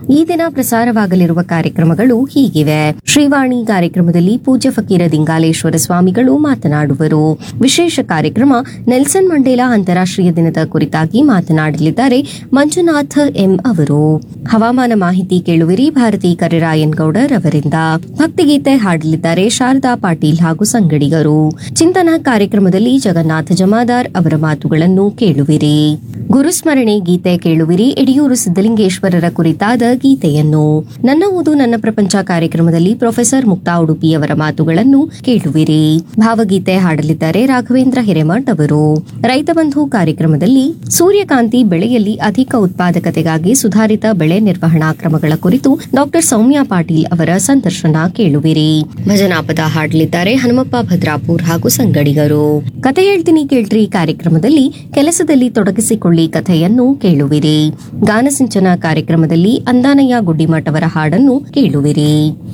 ಈ ದಿನ ಪ್ರಸಾರವಾಗಲಿರುವ ಕಾರ್ಯಕ್ರಮಗಳು ಹೀಗಿವೆ ಶ್ರೀವಾಣಿ ಕಾರ್ಯಕ್ರಮದಲ್ಲಿ ಪೂಜ್ಯ ಫಕೀರ ದಿಂಗಾಲೇಶ್ವರ ಸ್ವಾಮಿಗಳು ಮಾತನಾಡುವರು ವಿಶೇಷ ಕಾರ್ಯಕ್ರಮ ನೆಲ್ಸನ್ ಮಂಡೇಲಾ ಅಂತಾರಾಷ್ಟ್ರೀಯ ದಿನದ ಕುರಿತಾಗಿ ಮಾತನಾಡಲಿದ್ದಾರೆ ಮಂಜುನಾಥ್ ಎಂ ಅವರು ಹವಾಮಾನ ಮಾಹಿತಿ ಕೇಳುವಿರಿ ಭಾರತಿ ಕರಿರಾಯನ್ ಗೌಡರ್ ಅವರಿಂದ ಭಕ್ತಿಗೀತೆ ಹಾಡಲಿದ್ದಾರೆ ಶಾರದಾ ಪಾಟೀಲ್ ಹಾಗೂ ಸಂಗಡಿಗರು ಚಿಂತನ ಕಾರ್ಯಕ್ರಮದಲ್ಲಿ ಜಗನ್ನಾಥ ಜಮಾದಾರ್ ಅವರ ಮಾತುಗಳನ್ನು ಕೇಳುವಿರಿ ಗುರುಸ್ಮರಣೆ ಗೀತೆ ಕೇಳುವಿರಿ ಯಡಿಯೂರು ಸಿದ್ದಲಿಂಗೇಶ್ವರರ ಕುರಿತಾದ ಗೀತೆಯನ್ನು ನನ್ನ ಓದು ನನ್ನ ಪ್ರಪಂಚ ಕಾರ್ಯಕ್ರಮದಲ್ಲಿ ಪ್ರೊಫೆಸರ್ ಮುಕ್ತಾ ಉಡುಪಿಯವರ ಮಾತುಗಳನ್ನು ಕೇಳುವಿರಿ ಭಾವಗೀತೆ ಹಾಡಲಿದ್ದಾರೆ ರಾಘವೇಂದ್ರ ಹಿರೇಮಠ್ ಅವರು ರೈತ ಬಂಧು ಕಾರ್ಯಕ್ರಮದಲ್ಲಿ ಸೂರ್ಯಕಾಂತಿ ಬೆಳೆಯಲ್ಲಿ ಅಧಿಕ ಉತ್ಪಾದಕತೆಗಾಗಿ ಸುಧಾರಿತ ಬೆಳೆ ನಿರ್ವಹಣಾ ಕ್ರಮಗಳ ಕುರಿತು ಡಾಕ್ಟರ್ ಸೌಮ್ಯ ಪಾಟೀಲ್ ಅವರ ಸಂದರ್ಶನ ಕೇಳುವಿರಿ ಭಜನಾ ಪದ ಹಾಡಲಿದ್ದಾರೆ ಹನುಮಪ್ಪ ಭದ್ರಾಪುರ್ ಹಾಗೂ ಸಂಗಡಿಗರು ಕತೆ ಹೇಳ್ತೀನಿ ಕೇಳ್ರಿ ಕಾರ್ಯಕ್ರಮದಲ್ಲಿ ಕೆಲಸದಲ್ಲಿ ತೊಡಗಿಸಿಕೊಳ್ಳಿ ಕಥೆಯನ್ನು ಕೇಳುವಿರಿ ಗಾನಸಿಂಚನ ಕಾರ್ಯಕ್ರಮದಲ್ಲಿ ಅಂದಾನಯ್ಯ ಗುಡ್ಡಿಮಠ್ ಅವರ ಹಾಡನ್ನು ಕೇಳುವಿರಿ